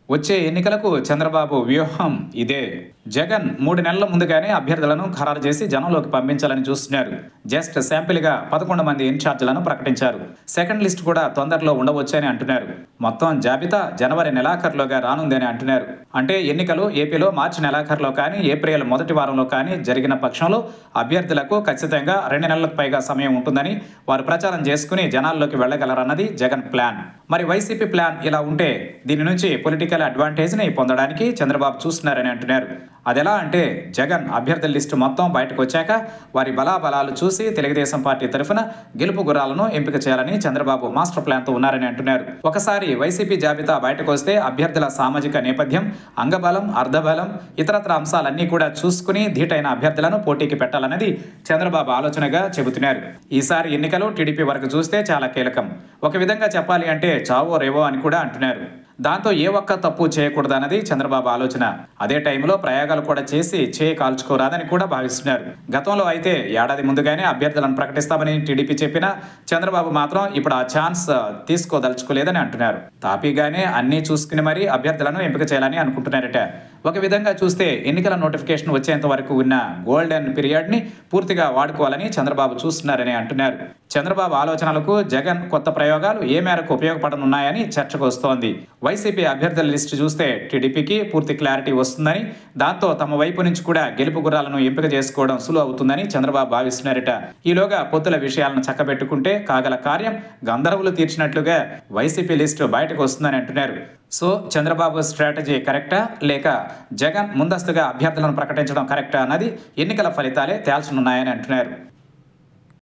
వచ్చే ఎన్నికలకు చంద్రబాబు వ్యూహం ఇదే జగన్ మూడు నెలల ముందుగానే అభ్యర్థులను ఖరారు చేసి జనంలోకి పంపించాలని చూస్తున్నారు జస్ట్ శాంపిల్గా పదకొండు మంది ఇన్ఛార్జీలను ప్రకటించారు సెకండ్ లిస్ట్ కూడా తొందరలో ఉండవచ్చని అంటున్నారు మొత్తం జాబితా జనవరి నెలాఖరులోగా రానుందని అంటున్నారు అంటే ఎన్నికలు ఏపీలో మార్చి నెలాఖరులో కానీ ఏప్రిల్ మొదటి వారంలో కానీ జరిగిన పక్షంలో అభ్యర్థులకు ఖచ్చితంగా రెండు నెలలకు పైగా సమయం ఉంటుందని వారు ప్రచారం చేసుకుని జనాల్లోకి వెళ్ళగలరన్నది జగన్ ప్లాన్ మరి వైసీపీ ప్లాన్ ఇలా ఉంటే దీని నుంచి పొలిటికల్ అడ్వాంటేజ్ని పొందడానికి చంద్రబాబు చూస్తున్నారని అంటున్నారు అదెలా అంటే జగన్ అభ్యర్థుల లిస్టు మొత్తం బయటకు వచ్చాక వారి బలాబలాలు చూసి తెలుగుదేశం పార్టీ తరఫున గెలుపు గుర్రాలను ఎంపిక చేయాలని చంద్రబాబు మాస్టర్ ప్లాన్తో ఉన్నారని అంటున్నారు ఒకసారి వైసీపీ జాబితా బయటకు వస్తే అభ్యర్థుల సామాజిక నేపథ్యం అంగబలం అర్ధబలం ఇతరత్ర అంశాలన్నీ కూడా చూసుకుని ధీటైన అభ్యర్థులను పోటీకి పెట్టాలన్నది చంద్రబాబు ఆలోచనగా చెబుతున్నారు ఈసారి ఎన్నికలు టీడీపీ వరకు చూస్తే చాలా కీలకం ఒక విధంగా చెప్పాలి అంటే చావో రేవో అని కూడా అంటున్నారు దాంతో ఏ ఒక్క తప్పు చేయకూడదన్నది చంద్రబాబు ఆలోచన అదే టైంలో ప్రయోగాలు కూడా చేసి చేయి కాల్చుకోరాదని కూడా భావిస్తున్నారు గతంలో అయితే ఏడాది ముందుగానే అభ్యర్థులను ప్రకటిస్తామని టీడీపీ చెప్పినా చంద్రబాబు మాత్రం ఇప్పుడు ఆ ఛాన్స్ తీసుకోదలుచుకోలేదని అంటున్నారు తాపీగానే అన్నీ చూసుకుని మరీ అభ్యర్థులను ఎంపిక చేయాలని అనుకుంటున్నారట ఒక విధంగా చూస్తే ఎన్నికల నోటిఫికేషన్ వచ్చేంత వరకు ఉన్న గోల్డెన్ పీరియడ్ని పూర్తిగా వాడుకోవాలని చంద్రబాబు చూస్తున్నారని అంటున్నారు చంద్రబాబు ఆలోచనలకు జగన్ కొత్త ప్రయోగాలు ఏ మేరకు ఉపయోగపడనున్నాయని చర్చకు వస్తోంది వైసీపీ అభ్యర్థుల లిస్టు చూస్తే టీడీపీకి పూర్తి క్లారిటీ వస్తుందని దాంతో తమ వైపు నుంచి కూడా గెలుపు గుర్రాలను ఎంపిక చేసుకోవడం సులువు అవుతుందని చంద్రబాబు భావిస్తున్నారట ఈలోగా పొత్తుల విషయాలను చక్కబెట్టుకుంటే కాగల కార్యం గంధర్వులు తీర్చినట్లుగా వైసీపీ లిస్టు బయటకు వస్తుందని అంటున్నారు సో చంద్రబాబు స్ట్రాటజీ కరెక్టా లేక జగన్ ముందస్తుగా అభ్యర్థులను ప్రకటించడం కరెక్టా అన్నది ఎన్నికల ఫలితాలే తేల్చనున్నాయని అంటున్నారు